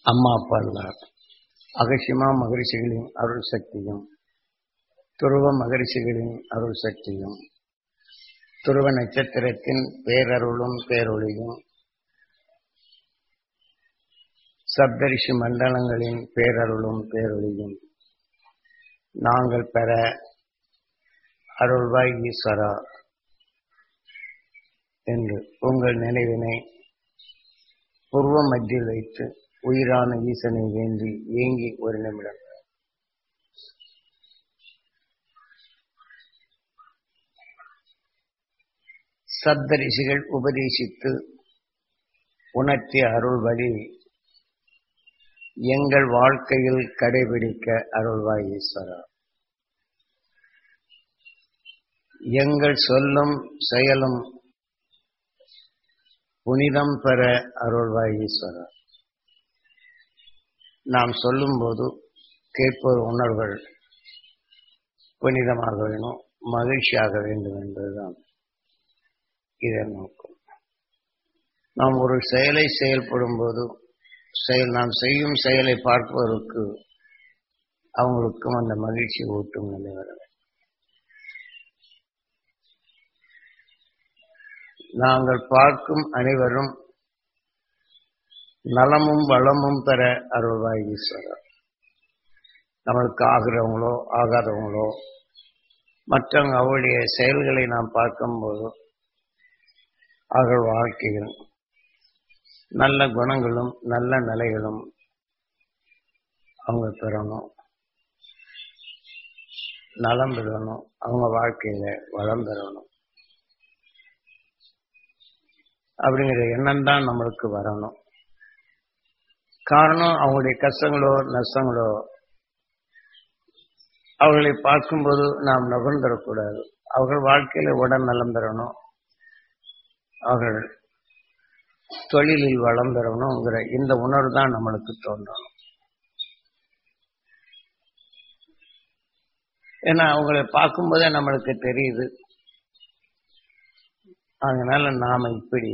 அம்மா அப்பா இல்லார் அகசியமா மகரிஷிகளின் அருள் சக்தியும் துருவ மகரிஷிகளின் அருள் சக்தியும் துருவ நட்சத்திரத்தின் பேரருளும் பேரொளியும் சப்தரிஷி மண்டலங்களின் பேரருளும் பேரொளியும் நாங்கள் பெற அருள்வாய் ஈஸ்வரா என்று உங்கள் நினைவினை பூர்வ மத்தியில் வைத்து உயிரான ஈசனை வேண்டி ஏங்கி ஒரு நிமிடம் சப்த ரிஷிகள் உபதேசித்து உணர்த்திய அருள் வழி எங்கள் வாழ்க்கையில் கடைபிடிக்க அருள்வாய் ஈஸ்வரா எங்கள் சொல்லும் செயலும் புனிதம் பெற அருள்வாய் ஈஸ்வரா நாம் சொல்லும்போது கேட்போர் உணர்வுகள் புனிதமாக வேணும் மகிழ்ச்சியாக வேண்டும் என்பதுதான் இதன் நோக்கம் நாம் ஒரு செயலை செயல்படும் போது செயல் நாம் செய்யும் செயலை பார்ப்பவருக்கு அவங்களுக்கும் அந்த மகிழ்ச்சி ஊட்டும் நிலை வர வேண்டும் நாங்கள் பார்க்கும் அனைவரும் நலமும் வளமும் பெற அருள்வாய் ஈஸ்வரர் நம்மளுக்கு ஆகிறவங்களோ ஆகாதவங்களோ மற்றவங்க அவருடைய செயல்களை நாம் பார்க்கும்போது அவர்கள் வாழ்க்கையில் நல்ல குணங்களும் நல்ல நிலைகளும் அவங்க பெறணும் நலம் பெறணும் அவங்க வாழ்க்கையில வளம் பெறணும் அப்படிங்கிற எண்ணம் தான் நம்மளுக்கு வரணும் காரணம் அவங்களுடைய கஷ்டங்களோ நஷ்டங்களோ அவர்களை பார்க்கும்போது நாம் நுகர்ந்துடக்கூடாது அவர்கள் வாழ்க்கையில உடல் நலம் பெறணும் அவர்கள் தொழிலில் வளம் பெறணுங்கிற இந்த உணர்வு தான் நம்மளுக்கு தோன்றணும் ஏன்னா அவங்களை பார்க்கும்போதே நம்மளுக்கு தெரியுது அதனால நாம இப்படி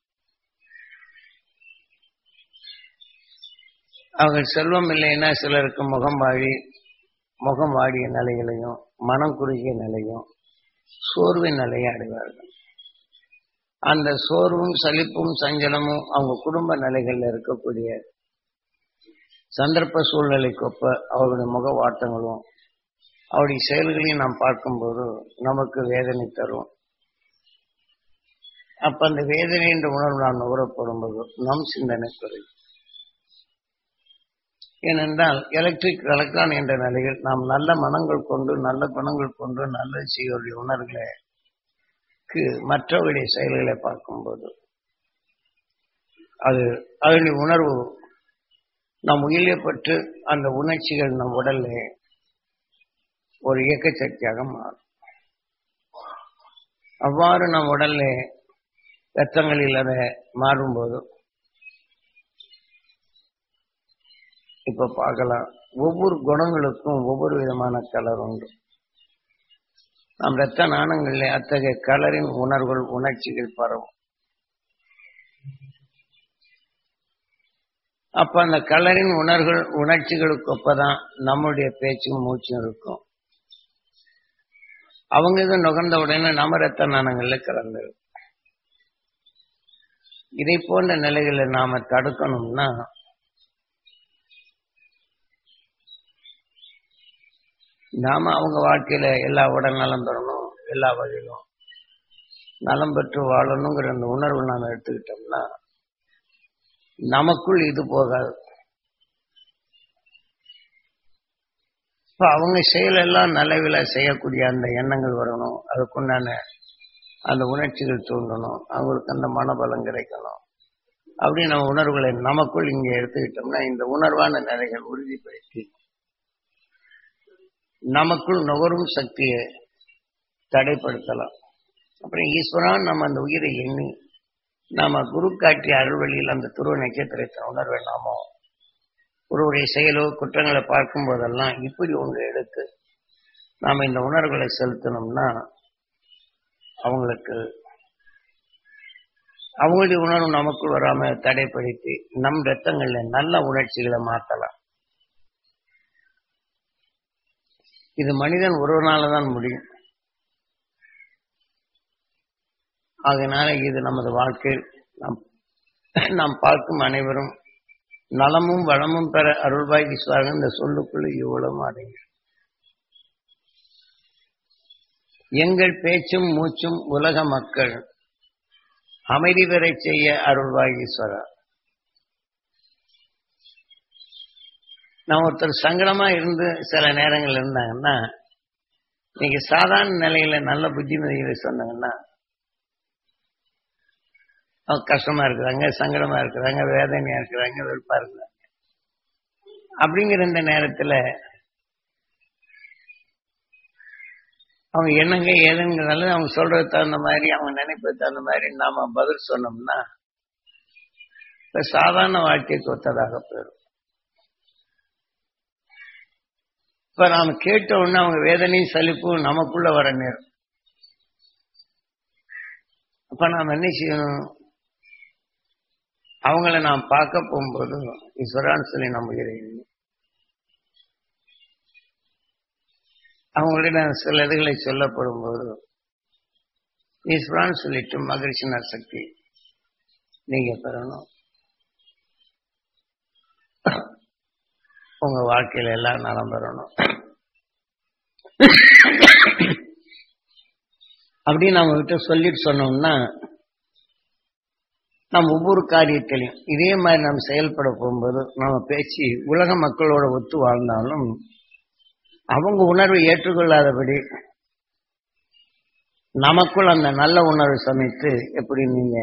அவங்க செல்வம் இல்லைன்னா சிலருக்கு முகம் வாடி முகம் வாடிய நிலைகளையும் மனம் குறுகிய நிலையும் சோர்வின் நிலையை அடைவார்கள் அந்த சோர்வும் சலிப்பும் சஞ்சலமும் அவங்க குடும்ப நிலைகள்ல இருக்கக்கூடிய சந்தர்ப்ப சூழ்நிலைக்கொப்ப அவருடைய முக வாட்டங்களும் அவருடைய செயல்களையும் நாம் பார்க்கும்போது நமக்கு வேதனை தரும் அப்ப அந்த வேதனை என்ற உணர்வு நாம் நுகரப்படும் போது நம் சிந்தனை குறையும் ஏனென்றால் எலக்ட்ரிக் எலக்ட்ரான் என்ற நிலையில் நாம் நல்ல மனங்கள் கொண்டு நல்ல குணங்கள் கொண்டு நல்ல செய்யக்கூடிய உணர்வுகளை மற்றவருடைய செயல்களை பார்க்கும்போது அது அதனுடைய உணர்வு நம் உயிரியப்பட்டு அந்த உணர்ச்சிகள் நம் உடல்ல ஒரு இயக்க சக்தியாக மாறும் அவ்வாறு நம் உடல்ல ரத்தங்களில் அதை மாறும்போது இப்ப பார்க்கலாம் ஒவ்வொரு குணங்களுக்கும் ஒவ்வொரு விதமான கலர் உண்டு நம் இரத்த நாணங்களில் அத்தகைய கலரின் உணர்வுகள் உணர்ச்சிகள் பரவும் அப்ப அந்த கலரின் உணர்வுகள் உணர்ச்சிகளுக்கு ஒப்பதான் நம்முடைய பேச்சும் மூச்சும் இருக்கும் அவங்க இது நுகர்ந்த உடனே நம்ம ரத்த நாணங்கள்ல கலந்துரும் இதை போன்ற நிலைகளை நாம தடுக்கணும்னா நாம அவங்க வாழ்க்கையில எல்லா உடல் நலம் பெறணும் எல்லா வகையிலும் நலம் பெற்று வாழணுங்கிற அந்த உணர்வு நாம எடுத்துக்கிட்டோம்னா நமக்குள் இது போகாது இப்ப அவங்க செயலெல்லாம் நல்லவில செய்யக்கூடிய அந்த எண்ணங்கள் வரணும் அதுக்குண்டான அந்த உணர்ச்சிகள் தூண்டணும் அவங்களுக்கு அந்த மனபலம் கிடைக்கணும் அப்படி நம்ம உணர்வுகளை நமக்குள் இங்க எடுத்துக்கிட்டோம்னா இந்த உணர்வான நிலைகள் உறுதிப்படுத்தி நமக்குள் நுகரும் சக்தியை தடைப்படுத்தலாம் அப்புறம் ஈஸ்வரான் நம்ம அந்த உயிரை எண்ணி நாம குரு காட்டிய அருள்வழியில் அந்த துருவ நட்சத்திரத்தின் உணர்வை நாமோ ஒருவருடைய செயலோ குற்றங்களை பார்க்கும் போதெல்லாம் இப்படி ஒன்று எடுத்து நாம இந்த உணர்வுகளை செலுத்தணும்னா அவங்களுக்கு அவங்களுடைய உணர்வு நமக்குள் வராம தடைப்படுத்தி நம் ரத்தங்கள்ல நல்ல உணர்ச்சிகளை மாற்றலாம் இது மனிதன் ஒருவனால தான் முடியும் அதனால இது நமது வாழ்க்கையில் நாம் நாம் பார்க்கும் அனைவரும் நலமும் வளமும் பெற அருள்வாய் விஸ்வார்கள் இந்த சொல்லுக்குள்ள இவ்வளவு அடங்கி எங்கள் பேச்சும் மூச்சும் உலக மக்கள் அமைதி பெறச் செய்ய அருள்வாய் ஈஸ்வரா நான் ஒருத்தர் சங்கடமா இருந்து சில நேரங்கள் இருந்தாங்கன்னா நீங்க சாதாரண நிலையில நல்ல புத்திமதிகளை சொன்னாங்கன்னா அவங்க கஷ்டமா இருக்கிறாங்க சங்கடமா இருக்கிறாங்க வேதனையா இருக்கிறாங்க வெறுப்பா இருக்கிறாங்க அப்படிங்கிற இந்த நேரத்துல அவங்க என்னங்க ஏதுங்கிறதால அவங்க சொல்றது தகுந்த மாதிரி அவங்க நினைப்பது தகுந்த மாதிரி நாம பதில் சொன்னோம்னா இப்ப சாதாரண வாழ்க்கைக்கு ஒத்ததாக போயிடும் இப்ப நாம கேட்ட உடனே அவங்க வேதனையும் சலிப்பும் நமக்குள்ள வர நேரம் அப்ப நாம் என்ன செய்யணும் அவங்கள நாம் பார்க்க போகும்போது ஈஸ்வரான்னு சொல்லி நம்புகிறேன் அவங்களிடம் சில இதுகளை சொல்லப்படும் போது ஈஸ்வரான்னு சொல்லிட்டு மகிழ்ச்சினர் சக்தி நீங்க பெறணும் உங்க வாழ்க்கையில எல்லாம் நலம் பெறணும் அப்படின்னு நம்ம கிட்ட சொல்லிட்டு சொன்னோம்னா நம்ம ஒவ்வொரு காரியத்திலையும் இதே மாதிரி நம்ம செயல்பட போகும்போது நம்ம பேச்சு உலக மக்களோட ஒத்து வாழ்ந்தாலும் அவங்க உணர்வை ஏற்றுக்கொள்ளாதபடி நமக்குள் அந்த நல்ல உணர்வு சமைத்து எப்படி நீங்க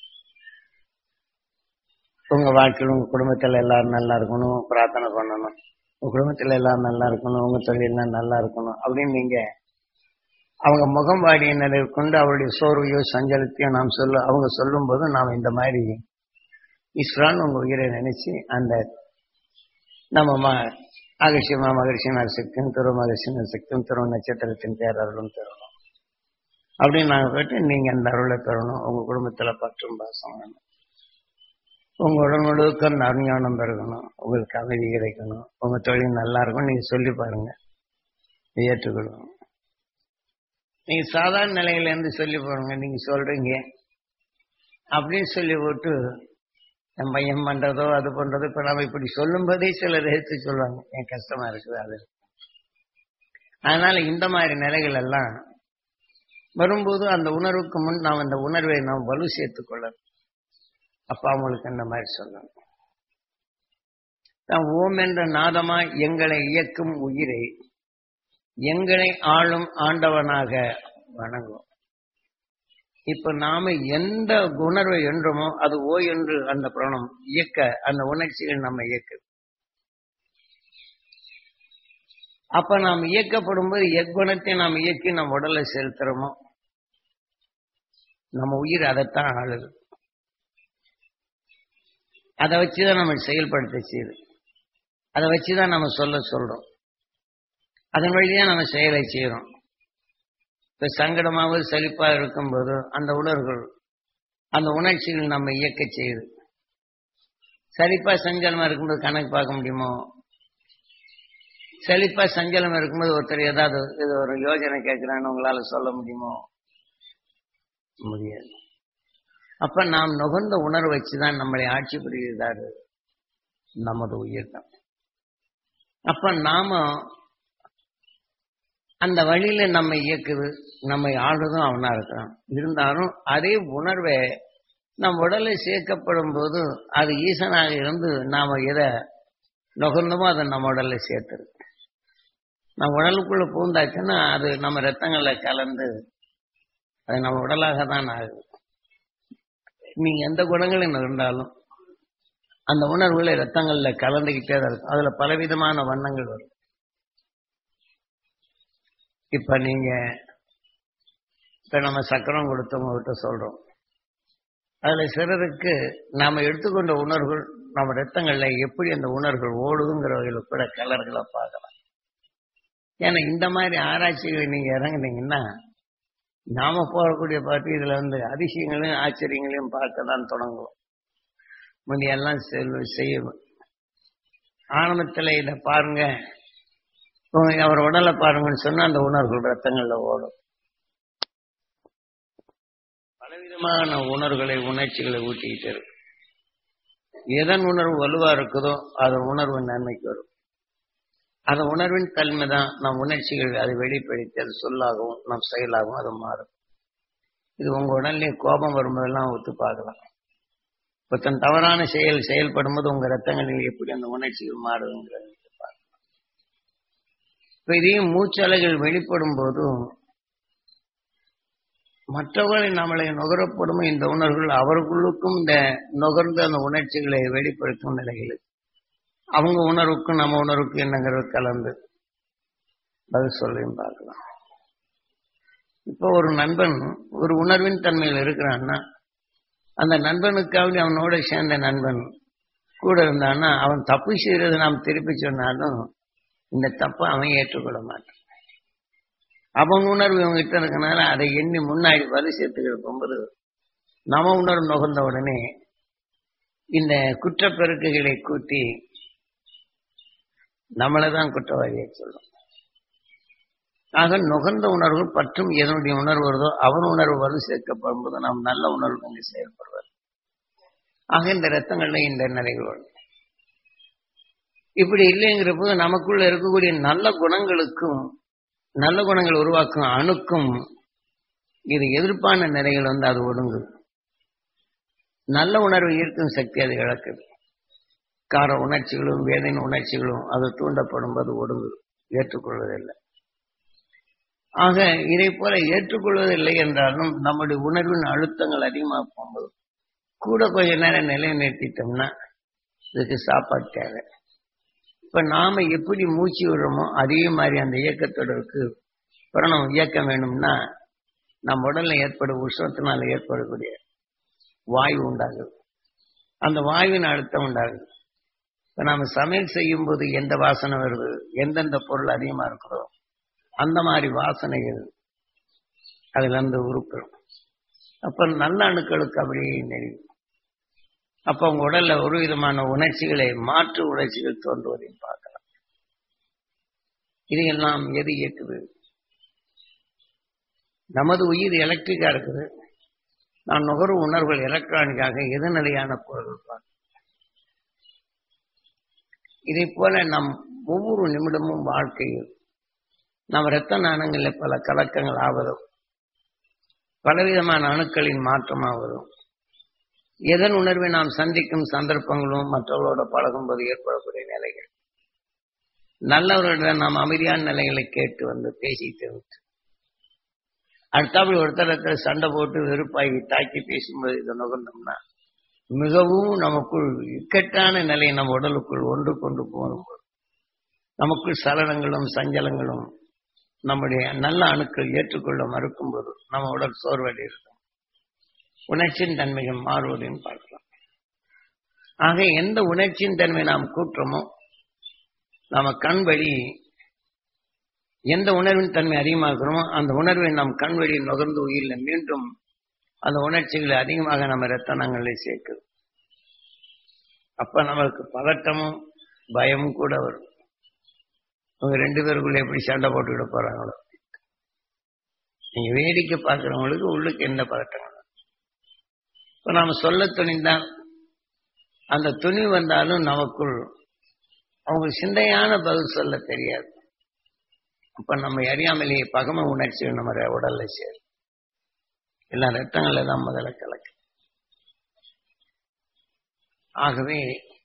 உங்க வாழ்க்கையில் உங்க குடும்பத்துல எல்லாரும் நல்லா இருக்கணும் பிரார்த்தனை பண்ணணும் உங்க குடும்பத்துல எல்லாரும் நல்லா இருக்கணும் உங்க தொழிலாம் நல்லா இருக்கணும் அப்படின்னு நீங்க அவங்க முகம் வாடியினரை கொண்டு அவருடைய சோர்வையோ சஞ்சலத்தையோ நாம் சொல்ல அவங்க சொல்லும் போது நாம் இந்த மாதிரி ஈஸ்வரான் உங்க உயிரை நினைச்சு அந்த நம்ம ம அகர்ஷியமா மகர்ஷியனார் சக்தியும் துருவ மகர்ஷியனார் சக்தியும் துருவ நட்சத்திரத்தின் பேரருளும் பெறணும் அப்படின்னு நாங்கள் கேட்டு நீங்க அந்த அருளை பெறணும் உங்க குடும்பத்துல பற்றும் பாசம் வேணும் உங்க உடல் முழுக்க அந்த அருஞானம் பெருகணும் உங்களுக்கு அமைதி கிடைக்கணும் உங்க தொழில் நல்லா இருக்கும் நீங்க சொல்லி பாருங்க ஏற்றுக்கொள்ளும் நீங்க சாதாரண நிலையில இருந்து சொல்லி பாருங்க நீங்க சொல்றீங்க அப்படின்னு சொல்லி போட்டு என் பையன் பண்றதோ அது பண்றதோ இப்ப நம்ம இப்படி சொல்லும் போதே சிலர் எடுத்து சொல்லுவாங்க என் கஷ்டமா இருக்குது அது அதனால இந்த மாதிரி நிலைகள் எல்லாம் வரும்போது அந்த உணர்வுக்கு முன் நாம் அந்த உணர்வை நாம் வலு சேர்த்துக் கொள்ளணும் அப்ப அவங்களுக்கு அந்த மாதிரி சொல்லணும் தான் ஓம் என்ற நாதமா எங்களை இயக்கும் உயிரை எங்களை ஆளும் ஆண்டவனாக வணங்கும் இப்ப நாம எந்த உணர்வை என்றோமோ அது ஓ என்று அந்த பிரணம் இயக்க அந்த உணர்ச்சிகள் நம்ம இயக்கு அப்ப நாம் இயக்கப்படும் போது எக்குணத்தை நாம் இயக்கி நம் உடலை செலுத்துறோமோ நம்ம உயிர் அதைத்தான் ஆளுது அதை வச்சுதான் நம்ம செயல்படுத்த செய்யுது அதை வச்சுதான் நம்ம சொல்ல சொல்றோம் அதன் வழிதான் நம்ம செயலை செய்யறோம் இப்ப சங்கடமாக செழிப்பா இருக்கும்போது அந்த உணர்வுகள் அந்த உணர்ச்சிகள் நம்ம இயக்க செய்யுது செழிப்பா சஞ்சலமா இருக்கும்போது கணக்கு பார்க்க முடியுமோ செழிப்பா சஞ்சலம் இருக்கும்போது ஒருத்தர் ஏதாவது இது ஒரு யோஜனை கேட்கிறான்னு உங்களால சொல்ல முடியுமோ முடியாது அப்ப நாம் நுகர்ந்த உணர்வு வச்சுதான் நம்மளை ஆட்சி புரிகிறாரு நமது உயிர் தான் அப்ப நாம அந்த வழியில நம்ம இயக்குது நம்மை ஆளுதும் அவனா இருக்கான் இருந்தாலும் அதே உணர்வை நம் உடலை சேர்க்கப்படும் போது அது ஈசனாக இருந்து நாம எதை நுகர்ந்தமோ அதை நம்ம உடல்ல சேர்த்துரு நம்ம உடலுக்குள்ள பூந்தாச்சுன்னா அது நம்ம ரத்தங்கள்ல கலந்து அது நம்ம உடலாக தான் ஆகுது நீங்க எந்த குணங்களும் இருந்தாலும் அந்த உணர்வுகளை ரத்தங்கள்ல கலந்துகிட்டே தான் இருக்கும் அதுல பலவிதமான வண்ணங்கள் வரும் இப்ப நீங்க இப்ப நம்ம சக்கரம் கொடுத்தவங்க கிட்ட சொல்றோம் அதுல சிலருக்கு நாம எடுத்துக்கொண்ட உணர்வுகள் நம்ம ரத்தங்கள்ல எப்படி அந்த உணர்வுகள் ஓடுதுங்கிற வகையில கூட கலர்களை பார்க்கலாம் ஏன்னா இந்த மாதிரி ஆராய்ச்சிகளை நீங்க இறங்குனீங்கன்னா நாம போகக்கூடிய பார்த்து இதுல வந்து அதிசயங்களையும் ஆச்சரியங்களையும் பார்க்க தான் தொடங்குவோம் முந்தையெல்லாம் செல் செய்யணும் ஆரம்பத்துல இதை பாருங்க உங்க அவர் உடலை பாருங்கன்னு சொன்னா அந்த உணர்வுகள் ரத்தங்கள்ல ஓடும் பலவிதமான உணர்வுகளை உணர்ச்சிகளை ஊட்டிக்கிட்டு இருக்கு எதன் உணர்வு வலுவா இருக்குதோ அதன் உணர்வு நன்மைக்கு வரும் அந்த உணர்வின் தன்மை தான் நம் உணர்ச்சிகள் அதை வெளிப்படுத்தி அது சொல்லாகவும் நம் செயலாகவும் அது மாறும் இது உங்க உடல்லே கோபம் வரும்போதெல்லாம் ஒத்து பார்க்கலாம் இப்போ தன் தவறான செயல் செயல்படும் போது உங்க ரத்தங்களில் எப்படி அந்த உணர்ச்சிகள் மாறுதுங்கிறத பார்க்கலாம் இப்போ இதையும் மூச்சலைகள் வெளிப்படும் போதும் மற்றவர்களை நம்மளை நுகரப்படும் இந்த உணர்வுகள் அவர்களுக்கும் இந்த நுகர்ந்த அந்த உணர்ச்சிகளை வெளிப்படுத்தும் நிலைகள் அவங்க உணர்வுக்கும் நம்ம உணர்வுக்கும் என்னங்கிறது கலந்து பதில் சொல்லையும் பார்க்கலாம் இப்போ ஒரு நண்பன் ஒரு உணர்வின் தன்மையில் இருக்கிறான்னா அந்த நண்பனுக்காக அவனோட சேர்ந்த நண்பன் கூட இருந்தான்னா அவன் தப்பு செய்யறது நாம் திருப்பி சொன்னாலும் இந்த தப்பை அவன் ஏற்றுக்கொள்ள மாட்டான் அவன் உணர்வு இவங்ககிட்ட இருக்கனால அதை எண்ணி முன்னாடி பதில் சேர்த்துக்கிட்டு போகும்போது நம்ம உணர்வு நுகர்ந்த உடனே இந்த குற்றப்பெருக்குகளை கூட்டி நம்மளை தான் குற்றவாளியை சொல்லும் ஆக நுகர்ந்த உணர்வு பற்றும் எதனுடைய உணர்வு வருதோ அவன் உணர்வு வலு சேர்க்கப்படும் போது நாம் நல்ல உணர்வு கொண்டு செயல்படுவார் ஆக இந்த ரத்தங்கள்ல இந்த நிலைகள் வரும் இப்படி இல்லைங்கிற போது நமக்குள்ள இருக்கக்கூடிய நல்ல குணங்களுக்கும் நல்ல குணங்கள் உருவாக்கும் அணுக்கும் இது எதிர்ப்பான நிலைகள் வந்து அது ஒடுங்குது நல்ல உணர்வு ஈர்க்கும் சக்தி அது இழக்குது கார உணர்ச்சிகளும் வேதனை உணர்ச்சிகளும் அது தூண்டப்படும் போது ஒடுங்குது ஏற்றுக்கொள்வதில்லை ஆக இதை போல ஏற்றுக்கொள்வதில்லை என்றாலும் நம்முடைய உணர்வின் அழுத்தங்கள் அதிகமாக போகும்போது கூட கொஞ்ச நேரம் நிலைநிறுத்திட்டோம்னா இதுக்கு சாப்பாடு தேவை இப்ப நாம எப்படி மூச்சு விடுறோமோ அதே மாதிரி அந்த இயக்கத்தோட இருக்கு பிரணம் இயக்கம் வேணும்னா நம்ம உடல்ல ஏற்படும் உஷ்ணத்தினால ஏற்படக்கூடிய வாயு உண்டாகுது அந்த வாயுவின் அழுத்தம் உண்டாகுது இப்ப நாம சமையல் செய்யும் போது எந்த வாசனை வருது எந்தெந்த பொருள் அதிகமா இருக்கிறதோ அந்த மாதிரி வாசனைகள் அதுல இருந்து உருப்படும் அப்ப நல்ல அணுக்களுக்கு அப்படியே நெறிவு அப்ப உங்க உடல்ல ஒரு விதமான உணர்ச்சிகளை மாற்று உணர்ச்சிகள் தோன்றுவதையும் பார்க்கலாம் இதையெல்லாம் எது இயக்குது நமது உயிர் எலக்ட்ரிக்கா இருக்குது நான் நுகர்வு உணர்வுகள் எலக்ட்ரானிக்காக எதிர்நிலையான பொருள்கள் பார்க்க இதை போல நம் ஒவ்வொரு நிமிடமும் வாழ்க்கையில் நம் இரத்த நாணங்களில் பல கலக்கங்கள் ஆவதும் பலவிதமான அணுக்களின் மாற்றமாவதும் எதன் உணர்வை நாம் சந்திக்கும் சந்தர்ப்பங்களும் மற்றவர்களோட பழகும்போது ஏற்படக்கூடிய நிலைகள் நல்லவர்களிடம் நாம் அமைதியான நிலைகளை கேட்டு வந்து பேசிட்டு விட்டு அடுத்தாப்படி ஒருத்தரத்தில் சண்டை போட்டு வெறுப்பாகி தாக்கி பேசும்போது இதை நுகர்ந்தோம்னா மிகவும் நமக்குள் இக்கட்டான நிலை நம் உடலுக்குள் ஒன்று கொண்டு போகும்போது நமக்குள் சலனங்களும் சஞ்சலங்களும் நம்முடைய நல்ல அணுக்கள் ஏற்றுக்கொள்ள மறுக்கும் போது நம்ம உடல் சோர்வடை இருக்கும் உணர்ச்சியின் தன்மைகள் மாறுவதையும் பார்க்கலாம் ஆக எந்த உணர்ச்சியின் தன்மை நாம் கூட்டுறோமோ நாம கண் வழி எந்த உணர்வின் தன்மை அதிகமாகிறோமோ அந்த உணர்வை நம் கண் வழி நுகர்ந்து உயிரில் மீண்டும் அந்த உணர்ச்சிகளை அதிகமாக நம்ம ரத்தனங்களில் சேர்க்குது அப்ப நம்மளுக்கு பதட்டமும் பயமும் கூட வரும் அவங்க ரெண்டு பேருக்குள்ள எப்படி சண்டை போட்டுக்கிட போறாங்களோ நீங்க வேடிக்கை பார்க்கிறவங்களுக்கு உள்ளுக்கு எந்த பதட்டங்களும் இப்ப நாம சொல்ல துணிந்தான் அந்த துணி வந்தாலும் நமக்குள் அவங்க சிந்தையான பதில் சொல்ல தெரியாது அப்ப நம்ம அறியாமலேயே பகம உணர்ச்சி நம்ம உடல்ல சேரும் எல்லா ரத்தங்கள்ல தான் முதல்ல கலக்கு ஆகவே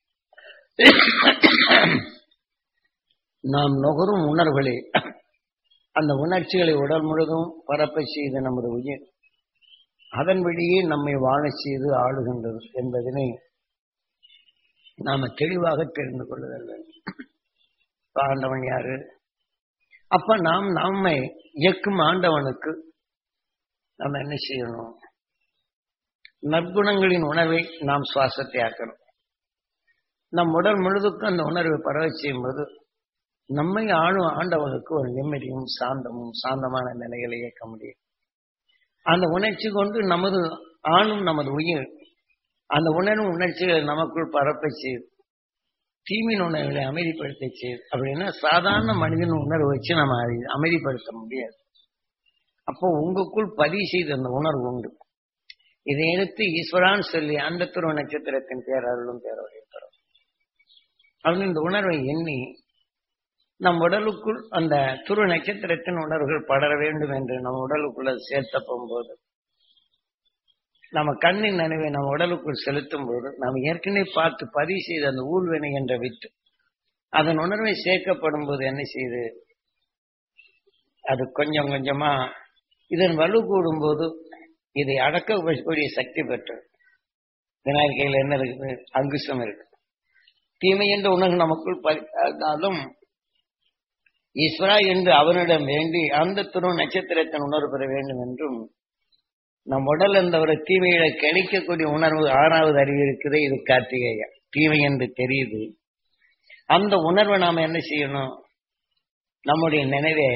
நாம் நுகரும் உணர்வுகளே அந்த உணர்ச்சிகளை உடல் முழுதும் பரப்ப செய்த நமது உயிர் அதன் வழியே நம்மை வாழ செய்து ஆளுகின்றது என்பதனை நாம தெளிவாக தெரிந்து கொள்ளுதல் வேண்டும் ஆண்டவன் யாரு அப்ப நாம் நம்மை இயக்கும் ஆண்டவனுக்கு நம்ம என்ன செய்யணும் நற்குணங்களின் உணர்வை நாம் சுவாசத்தை ஆக்கணும் நம் உடல் முழுதுக்கும் அந்த உணர்வை பரவ செய்யும் போது நம்மை ஆளும் ஆண்டவனுக்கு ஒரு நிம்மதியும் சாந்தமும் சாந்தமான நிலைகளை இயக்க முடியும் அந்த உணர்ச்சி கொண்டு நமது ஆணும் நமது உயிர் அந்த உணர்வு உணர்ச்சிகளை நமக்குள் பரப்பச்சு தீமின் உணர்வுகளை அமைதிப்படுத்தச்சு அப்படின்னா சாதாரண மனிதன் உணர்வு வச்சு நம்ம அதை அமைதிப்படுத்த முடியாது அப்போ உங்களுக்குள் பதிவு செய்த அந்த உணர்வு உண்டு இதை எடுத்து ஈஸ்வரான்னு சொல்லி அந்த துருவ நட்சத்திரத்தின் பேரருளும் பேரவழி தரும் அப்படின்னு இந்த உணர்வை எண்ணி நம் உடலுக்குள் அந்த துரு நட்சத்திரத்தின் உணர்வுகள் படர வேண்டும் என்று நம் உடலுக்குள்ள சேர்த்த போகும்போது நம்ம கண்ணின் நினைவை நம்ம உடலுக்குள் செலுத்தும் போது நாம் ஏற்கனவே பார்த்து பதிவு செய்த அந்த ஊழ்வினை என்ற வித்து அதன் உணர்வை சேர்க்கப்படும் போது என்ன செய்யுது அது கொஞ்சம் கொஞ்சமா இதன் வலு கூடும் போது இதை அடக்கக்கூடிய சக்தி பெற்றது விநாயகர் கையில் என்ன இருக்குது அங்குசம் இருக்கு தீமை என்ற உணர்வு நமக்குள் பதிந்தாலும் ஈஸ்வரா என்று அவனிடம் வேண்டி அந்த துணு நட்சத்திரத்தின் உணர்வு பெற வேண்டும் என்றும் நம் உடல் என்ற ஒரு தீமையில கிடைக்கக்கூடிய உணர்வு ஆறாவது அறிவு இருக்குது இது கார்த்திகேயா தீமை என்று தெரியுது அந்த உணர்வை நாம என்ன செய்யணும் நம்முடைய நினைவே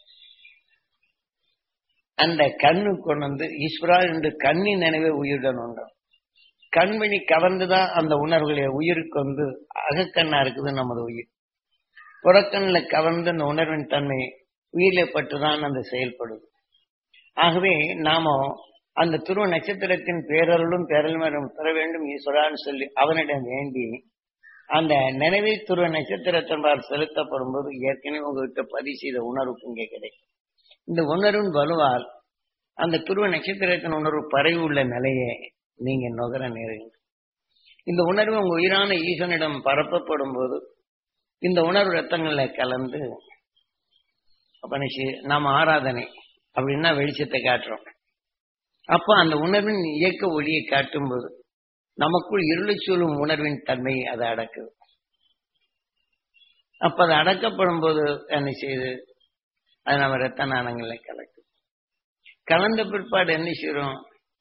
அந்த கண்ணு கொண்டு வந்து ஈஸ்வரா என்று கண்ணின் நினைவே உயிருடன் உண்டு கண்மணி கவர்ந்துதான் அந்த உணர்வுகளை உயிருக்கு வந்து அகக்கண்ணா இருக்குது நமது உயிர் புறக்கண்ணில் கவர்ந்து அந்த உணர்வின் தன்மை உயிரில பட்டுதான் அந்த செயல்படுது ஆகவே நாம அந்த துருவ நட்சத்திரத்தின் பேரருளும் பேரல்மரும் பெற வேண்டும் ஈஸ்வரான்னு சொல்லி அவனிடம் வேண்டி அந்த நினைவை துருவ நட்சத்திரத்தின்பால் செலுத்தப்படும் போது ஏற்கனவே உங்ககிட்ட பதிவு செய்த உணர்வுக்கு இங்கே கிடைக்கும் இந்த உணர்வின் வலுவால் அந்த துருவ நட்சத்திரத்தின் உணர்வு பரவி உள்ள நிலையை நீங்க நுகர நேருங்க இந்த உணர்வு உங்க உயிரான ஈசனிடம் பரப்பப்படும் போது இந்த உணர்வு ரத்தங்கள்ல கலந்து அப்ப நாம ஆராதனை அப்படின்னா வெளிச்சத்தை காட்டுறோம் அப்ப அந்த உணர்வின் இயக்க ஒளியை காட்டும் போது நமக்குள் இருளை சொல்லும் உணர்வின் தன்மையை அதை அடக்குது அப்ப அது அடக்கப்படும் போது என்ன செய்யுது அது நம்ம ரத்த நாணங்களை கலக்குது கலந்த பிற்பாடு என்ன செய்யறோம்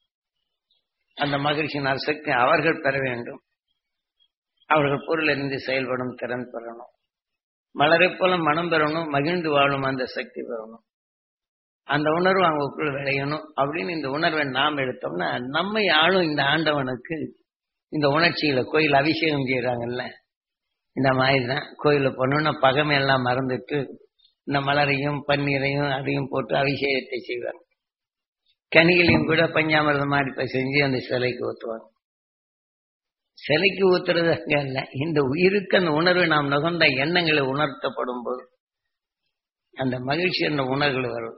அந்த மகிழ்ச்சியின் அசக்தி அவர்கள் பெற வேண்டும் அவர்கள் பொருள் இருந்து செயல்படும் திறன் பெறணும் மலரை போல மனம் பெறணும் மகிழ்ந்து வாழும் அந்த சக்தி பெறணும் அந்த உணர்வு அவங்களுக்குள்ள விளையணும் அப்படின்னு இந்த உணர்வை நாம் எடுத்தோம்னா நம்மை ஆளும் இந்த ஆண்டவனுக்கு இந்த உணர்ச்சிகளை கோயில் அபிஷேகம் செய்யறாங்கல்ல இந்த மாதிரி தான் கோயிலில் போனோம்னா பகமை எல்லாம் மறந்துட்டு இந்த மலரையும் பன்னீரையும் அதையும் போட்டு அபிஷேகத்தை செய்வாங்க கனிகளையும் கூட பஞ்சாமிரதம் மாதிரி இப்ப செஞ்சு அந்த சிலைக்கு ஊற்றுவாங்க சிலைக்கு ஊத்துறது அங்க இல்ல இந்த உயிருக்கு அந்த உணர்வை நாம் நுகர்ந்த எண்ணங்களை உணர்த்தப்படும் போது அந்த மகிழ்ச்சி என்ற உணர்வுகள் வரும்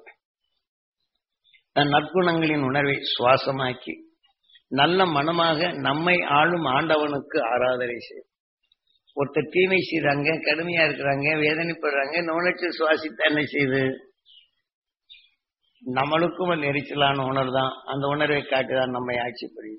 தன் நற்குணங்களின் உணர்வை சுவாசமாக்கி நல்ல மனமாக நம்மை ஆளும் ஆண்டவனுக்கு ஆராதனை செய்யும் ஒருத்தர் தீமை செய்யறாங்க கடுமையா இருக்கிறாங்க வேதனைப்படுறாங்க இந்த உணர்ச்சி சுவாசித்த என்ன செய்யுது நம்மளுக்கும் அந்த எரிச்சலான உணர்வு தான் அந்த உணர்வை காட்டுதான் நம்மை ஆட்சி புரியுது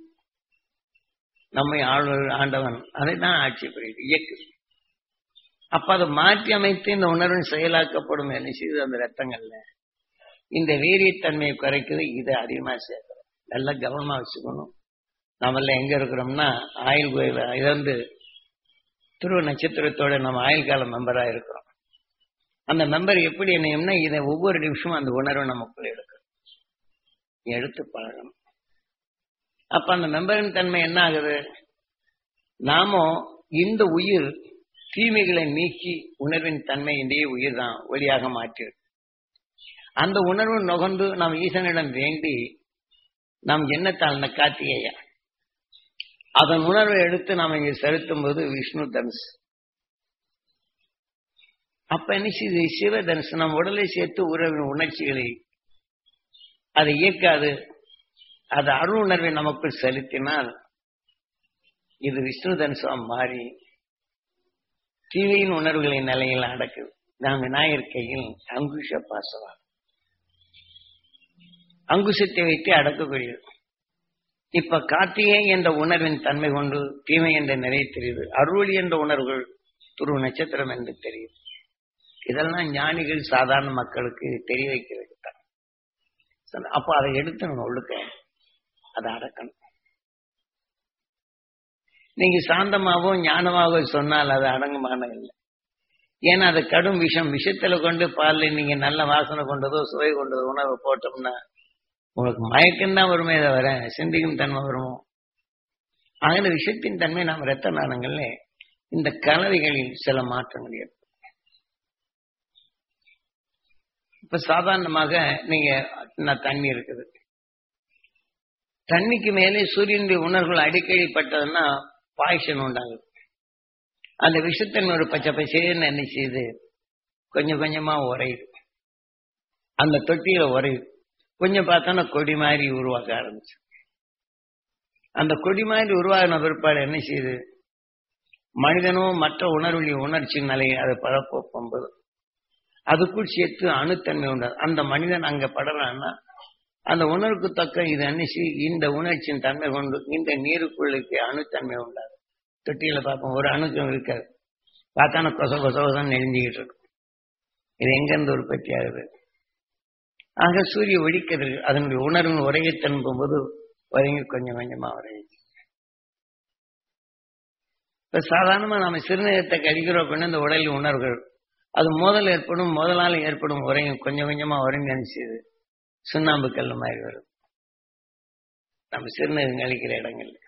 நம்மை ஆளு ஆண்டவன் அதை தான் ஆட்சி புரியுது இயக்கு அப்ப அதை மாற்றி அமைத்து இந்த உணர்வின் செயலாக்கப்படும் என்ன செய்யுது அந்த ரத்தங்கள்ல இந்த வீரியத்தன்மையை குறைக்குது இதை அதிகமா சேர்க்கிறோம் நல்லா கவனமா வச்சுக்கணும் நம்மள எங்க இருக்கிறோம்னா ஆயுள் கோயில் இது வந்து துருவ நட்சத்திரத்தோட நம்ம ஆயுள் கால மெம்பரா இருக்கிறோம் அந்த மெம்பர் எப்படி என்னையும்னா இதை ஒவ்வொரு நிமிஷமும் அந்த உணர்வை நமக்குள்ள எடுக்கணும் எடுத்து பழகணும் அப்ப அந்த மெம்பரின் தன்மை என்ன ஆகுது நாம இந்த உயிர் தீமைகளை நீக்கி உணர்வின் தன்மை இந்த உயிர் தான் ஒளியாக மாற்றிருக்கு அந்த உணர்வு நுகர்ந்து நாம் ஈசனிடம் வேண்டி நாம் எண்ணத்தால் அந்த கார்த்திகேயா அதன் உணர்வை எடுத்து நாம் இங்க செலுத்தும் போது விஷ்ணு தனுஷ் அப்ப என்ன செய்யுது சிவ தனுஷ் நம் உடலை சேர்த்து உறவின் உணர்ச்சிகளை அதை இயக்காது அது அருள் உணர்வை நமக்குள் செலுத்தினால் இது விஷ்ணு தனுஷா மாறி தீவையின் உணர்வுகளின் நிலையில் அடக்குது நாம் விநாயகர் கையில் அங்குஷ பாசவா அங்குசத்தை வைத்து அடக்கக்கூடியது இப்ப கார்த்திகை என்ற உணர்வின் தன்மை கொண்டு தீமை என்ற நிலை தெரியுது அருள் என்ற உணர்வுகள் துருவ நட்சத்திரம் என்று தெரியுது இதெல்லாம் ஞானிகள் சாதாரண மக்களுக்கு தெரிய வைக்கிறது தான் அப்போ அதை எடுத்து நம்ம ஒழுக்க அதை அடக்கணும் நீங்க சாந்தமாகவோ ஞானமாகவோ சொன்னால் அது அடங்குமான இல்லை ஏன்னா அது கடும் விஷம் விஷத்துல கொண்டு பால்ல நீங்க நல்ல வாசனை கொண்டதோ சுவை கொண்டதோ உணவை போட்டோம்னா உங்களுக்கு மயக்கம் தான் வருமே தவிர சிந்திக்கும் தன்மை வருமோ ஆகின விஷயத்தின் தன்மை நாம் இரத்த நாணங்கள்ல இந்த கலவைகளில் சில மாற்றங்கள் ஏற்படும் இப்ப சாதாரணமாக நீங்க நான் தண்ணி இருக்குது தண்ணிக்கு மேலே சூரியனுடைய உணர்வுகள் அடிக்கடி பட்டதுன்னா பாய்ச்சல் உண்டாகுது அந்த விஷத்தன்மை ஒரு பச்சை பச்சைன்னு என்ன செய்யுது கொஞ்சம் கொஞ்சமா உரையுது அந்த தொட்டியில உரையுது கொஞ்சம் பார்த்தோன்னா கொடி மாதிரி உருவாக்க ஆரம்பிச்சு அந்த கொடி மாதிரி உருவாகின பிற்பாடு என்ன செய்யுது மனிதனோ மற்ற உணர்வுடைய உணர்ச்சி நிலையை அதை பழப்போகும்போது அதுக்குள் சேர்த்து அணுத்தன்மை உண்டு அந்த மனிதன் அங்க படுறான்னா அந்த உணர்வுக்கு தக்க இது அன்னிச்சு இந்த உணர்ச்சியின் தன்மை கொண்டு இந்த நீருக்குள்ளுக்கு அணுத்தன்மை உண்டாது தொட்டியில பார்ப்போம் ஒரு அணுக்கம் இருக்காது பார்த்தான கொச கொச கொசம் நெருஞ்சிக்கிட்டு இருக்கும் இது எங்கிருந்து உற்பத்தி ஆகுது ஆக சூரிய ஒழிக்கிறது அதனுடைய உணர்வு உரையை தன்போது ஒதுங்கி கொஞ்சம் கொஞ்சமா உரையுது இப்ப சாதாரணமா நம்ம சிறுநீரத்தை கழிக்கிறோம் அப்படின்னா இந்த உடலில் உணர்வுகள் அது மோதல் ஏற்படும் மோதலால் ஏற்படும் உரையும் கொஞ்சம் கொஞ்சமா உறைஞ்சு அனுப்பிச்சுது சுண்ணாம்பு கல் மாதிரி வரும் நம்ம சிறுநீர் கழிக்கிற இடங்கள்ல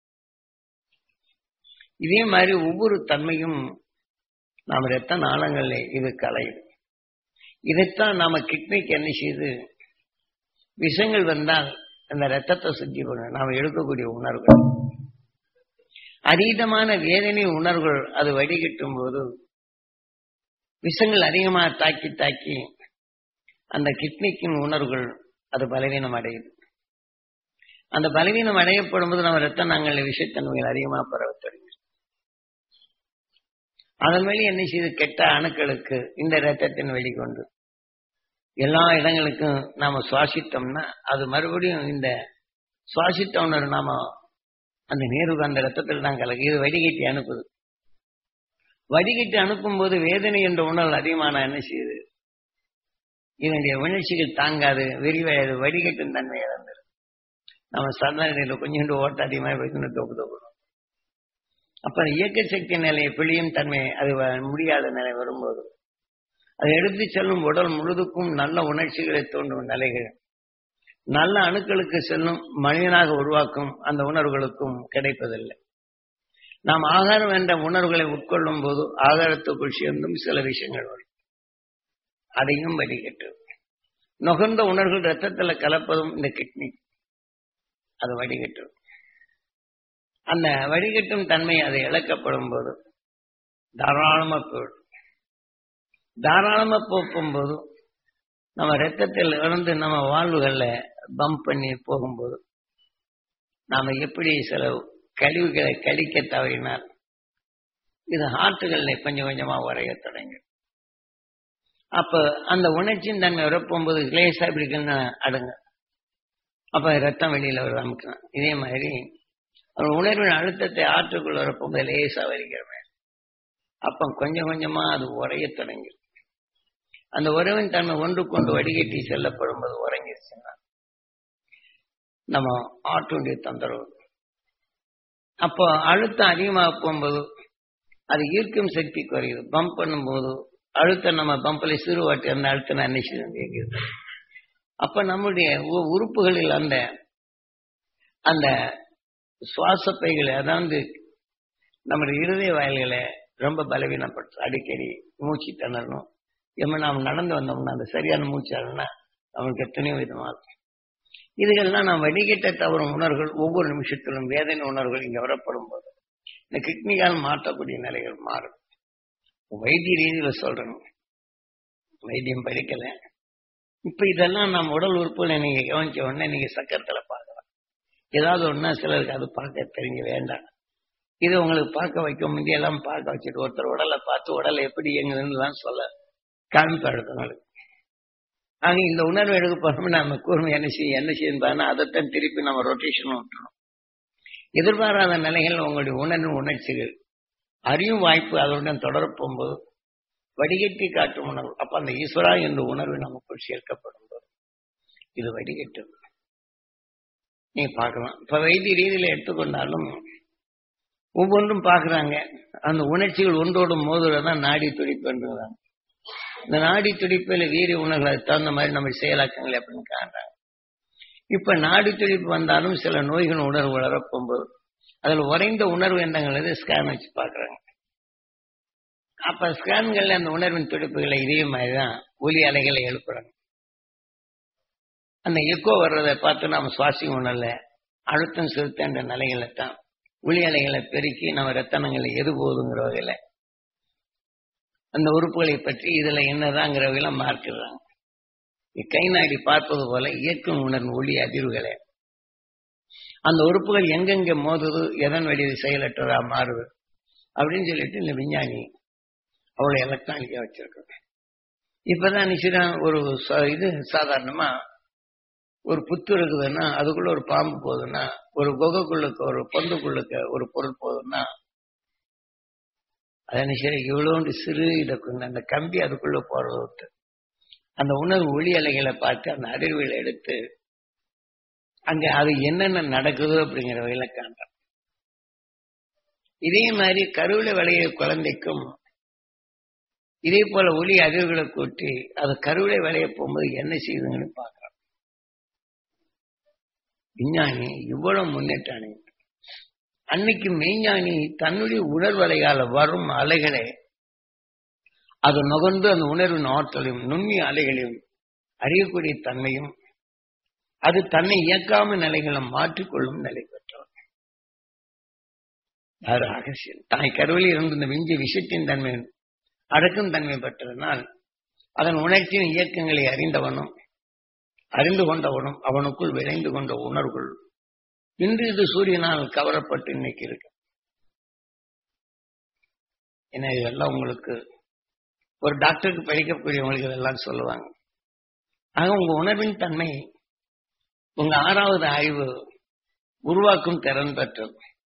இதே மாதிரி ஒவ்வொரு தன்மையும் நாம் ரத்த நாளங்கள்ல இது கலையுது இதைத்தான் நாம கிட்னிக்கு என்ன செய்து விஷங்கள் வந்தால் அந்த ரத்தத்தை சுத்தி பண்ணணும் நாம் எடுக்கக்கூடிய உணர்வுகள் அதீதமான வேதனை உணர்வுகள் அது வடிகட்டும் போது விஷங்கள் அதிகமாக தாக்கி தாக்கி அந்த கிட்னிக்கின் உணர்வுகள் அது பலவீனம் அடையுது அந்த பலவீனம் அடையப்படும் போது நம்ம ரத்த நாங்கள் விஷத்தன்மைகள் அதிகமாக பரவ தொடங்கி அதன் வழி என்ன செய்து கெட்ட அணுக்களுக்கு இந்த ரத்தத்தின் வெளிக்கொண்டு எல்லா இடங்களுக்கும் நாம சுவாசித்தோம்னா அது மறுபடியும் இந்த சுவாசித்த உணர்வு நாம அந்த நீருக்கு அந்த ரத்தத்தில் தான் கலக்கு இது வடிகட்டி அனுப்புது வடிகட்டி அனுப்பும் போது வேதனை என்ற உணர்வு அதிகமான என்ன செய்யுது இதனுடைய உணர்ச்சிகள் தாங்காது விரிவடையாது வடிகட்டும் தன்மை இழந்துரு நம்ம சாதாரண கொஞ்சோண்டு ஓட்ட அதிகமாக வைக்கணும் தொப்பு தொப்பணும் அப்ப இயக்க சக்தி நிலை பிழியும் தன்மை அது முடியாத நிலை வரும்போது அதை எடுத்து செல்லும் உடல் முழுதுக்கும் நல்ல உணர்ச்சிகளை தோன்றும் நிலைகள் நல்ல அணுக்களுக்கு செல்லும் மனிதனாக உருவாக்கும் அந்த உணர்வுகளுக்கும் கிடைப்பதில்லை நாம் ஆகாரம் என்ற உணர்வுகளை உட்கொள்ளும் போது ஆகாரத்துக்குள் சேர்ந்தும் சில விஷயங்கள் வரும் அதையும் வடிகட்டு நுகர்ந்த உணர்வுகள் ரத்தத்துல கலப்பதும் இந்த கிட்னி அது வடிகட்டும் அந்த வடிகட்டும் தன்மை அது இழக்கப்படும் போது தாராளமா போயிடும் தாராளமா போகும்போது நம்ம ரத்தத்தில் இருந்து நம்ம வாழ்வுகள்ல பம்ப் பண்ணி போகும்போது நாம எப்படி சில கழிவுகளை கழிக்க தவறினால் இது ஹார்ட்டுகள்ல கொஞ்சம் கொஞ்சமா உரைய தொடங்கி அப்ப அந்த உணர்ச்சியின் தன்மை உரப்பும்போது லேசா இப்படிக்குன்னு அடுங்க அப்ப ரத்தம் வெளியில வர ஆரம்பிக்கலாம் இதே மாதிரி உணர்வின் அழுத்தத்தை ஆற்றுக்குள் வரப்போகும்போது லேசா வலிக்கிற மாதிரி அப்ப கொஞ்சம் கொஞ்சமா அது உரைய தொடங்கி அந்த உறவின் தன்மை ஒன்று கொண்டு வடிகட்டி செல்லப்படும் போது உறங்கிருச்சுன்னா நம்ம ஆட்டுடைய தொந்தரவு அப்போ அழுத்தம் அதிகமாக போகும்போது அது ஈர்க்கும் சக்தி குறையுது பம்ப் பண்ணும்போது அழுத்தம் நம்ம பம்பில் சிறு வாட்டி அந்த அழுத்தம் அன்னைச்சு அப்ப நம்முடைய உறுப்புகளில் அந்த அந்த சுவாசப்பைகளை அதாவது நம்முடைய இருதய வாயில்களை ரொம்ப பலவீனப்படுத்து அடிக்கடி மூச்சு திணறணும் எம்ம நாம் நடந்து வந்தோம்னா அந்த சரியான மூச்சு ஆகணும்னா நம்மளுக்கு எத்தனையோ விதமா இருக்கும் இதுகள்லாம் நாம் வடிகட்ட தவறும் உணர்வுகள் ஒவ்வொரு நிமிஷத்திலும் வேதனை உணர்வுகள் இங்க வரப்படும் போது இந்த கிட்னியால் மாற்றக்கூடிய நிலைகள் மாறும் வைத்திய ரீதியில சொல்றேன் வைத்தியம் படிக்கல இப்ப இதெல்லாம் நம்ம உடல் உறுப்புகளை நீங்க கவனிச்ச உடனே நீங்க சக்கரத்துல பார்க்கலாம் ஏதாவது ஒன்னா சிலருக்கு அது பார்க்க தெரிஞ்ச வேண்டாம் இது உங்களுக்கு பார்க்க வைக்க முந்தியெல்லாம் பார்க்க வச்சுட்டு ஒருத்தர் உடலை பார்த்து உடலை எப்படி இயங்குதுன்னு சொல்ல காமிப்பாடு உங்களுக்கு ஆக இந்த உணர்வு எடுக்க போனோம்னா நம்ம கூர்மை என்ன செய்யும் என்ன செய்யும் பாருன்னா அதைத்தான் திருப்பி நம்ம ரொட்டேஷன் விட்டுறோம் எதிர்பாராத நிலைகள் உங்களுடைய உணர்வு உணர்ச்சிகள் அறியும் வாய்ப்பு அதனுடன் தொடரப்போகும்போது வடிகட்டி காட்டும் உணர்வு அப்ப அந்த ஈஸ்வரா என்ற உணர்வு நமக்குள் சேர்க்கப்படும் போது இது வடிகட்டு நீங்க பார்க்கலாம் இப்ப வைத்திய ரீதியில எடுத்துக்கொண்டாலும் ஒவ்வொன்றும் பார்க்கறாங்க அந்த உணர்ச்சிகள் ஒன்றோடு மோதுறதான் நாடி துடிப்புன்றாங்க இந்த நாடி துடிப்பில் வீரிய உணர்வுகளை தகுந்த மாதிரி நம்ம செயலாக்கங்கள் எப்படின்னு காண்றாங்க இப்ப நாடு துடிப்பு வந்தாலும் சில நோய்கள் உணர்வு வளரப்போகும்போது அதுல உறைந்த உணர்வு என்னங்கிறது ஸ்கேன் வச்சு பாக்குறாங்க அப்ப ஸ்கேன்கள்ல அந்த உணர்வின் துடிப்புகளை இதே மாதிரிதான் ஒலி அலைகளை எழுப்புறாங்க அந்த எக்கோ வர்றதை பார்த்து நாம சுவாசிக்க உணரல அழுத்தம் செலுத்தன்ற நிலைகளை தான் ஒளி அலைகளை பெருக்கி நம்ம ரத்தனங்களை எது போகுதுங்கிற வகையில அந்த உறுப்புகளை பற்றி இதுல என்னதாங்கிற வகையில மார்க்கிறாங்க கை நாடி பார்ப்பது போல இயக்கும் உணர்வு ஒளி அதிர்வுகளை அந்த உறுப்புகள் எங்கெங்க மோதுது எதன் வழி செயலற்றதா மாறுது அப்படின்னு சொல்லிட்டு இந்த விஞ்ஞானி அவ்வளவு எலக்ட்ரானிக்கா வச்சிருக்காங்க இப்பதான் நிச்சயம் ஒரு இது சாதாரணமா ஒரு புத்து இருக்குதுன்னா அதுக்குள்ள ஒரு பாம்பு போகுதுன்னா ஒரு குகைக்குள்ளுக்கு ஒரு பொந்துக்குள்ளுக்கு ஒரு பொருள் போகுதுன்னா அதனை சரி இவ்வளோண்டு சிறு இதை கொண்டு அந்த கம்பி அதுக்குள்ள போறது விட்டு அந்த உணர்வு ஒளி அலைகளை பார்த்து அந்த அதிர்வுகளை எடுத்து அங்க அது என்னென்ன நடக்குது அப்படிங்கிற வகையில காண்றோம் இதே மாதிரி கருவில விளைய குழந்தைக்கும் இதே போல ஒளி அதிர்வுகளை கூட்டி அது கருவில விளைய போகும்போது என்ன செய்யுதுங்கன்னு பார்க்கிறோம் விஞ்ஞானி இவ்வளவு முன்னேற்றம் அன்னைக்கு மெய்ஞானி தன்னுடைய உணர்வலையால வரும் அலைகளை அது நுகர்ந்து அந்த உணர்வின் ஆற்றலையும் நுண்ணிய அலைகளையும் அறியக்கூடிய தன்மையும் அது தன்னை இயக்காம நிலைகளை மாற்றிக்கொள்ளும் நிலை பெற்றவர் யாரு அகசியன் தாய் கருவிலில் இருந்து இந்த விஞ்சி விஷத்தின் தன்மை அடக்கும் தன்மை பெற்றதனால் அதன் உணர்ச்சியின் இயக்கங்களை அறிந்தவனும் அறிந்து கொண்டவனும் அவனுக்குள் விளைந்து கொண்ட உணர்வுகள் இன்று இது சூரியனால் கவரப்பட்டு இன்னைக்கு இருக்கு ஏன்னா இதெல்லாம் உங்களுக்கு ஒரு டாக்டருக்கு படிக்கக்கூடியவங்களுக்கு இதெல்லாம் சொல்லுவாங்க ஆக உங்க உணர்வின் தன்மை உங்க ஆறாவது ஆய்வு உருவாக்கும் திறன் பெற்றது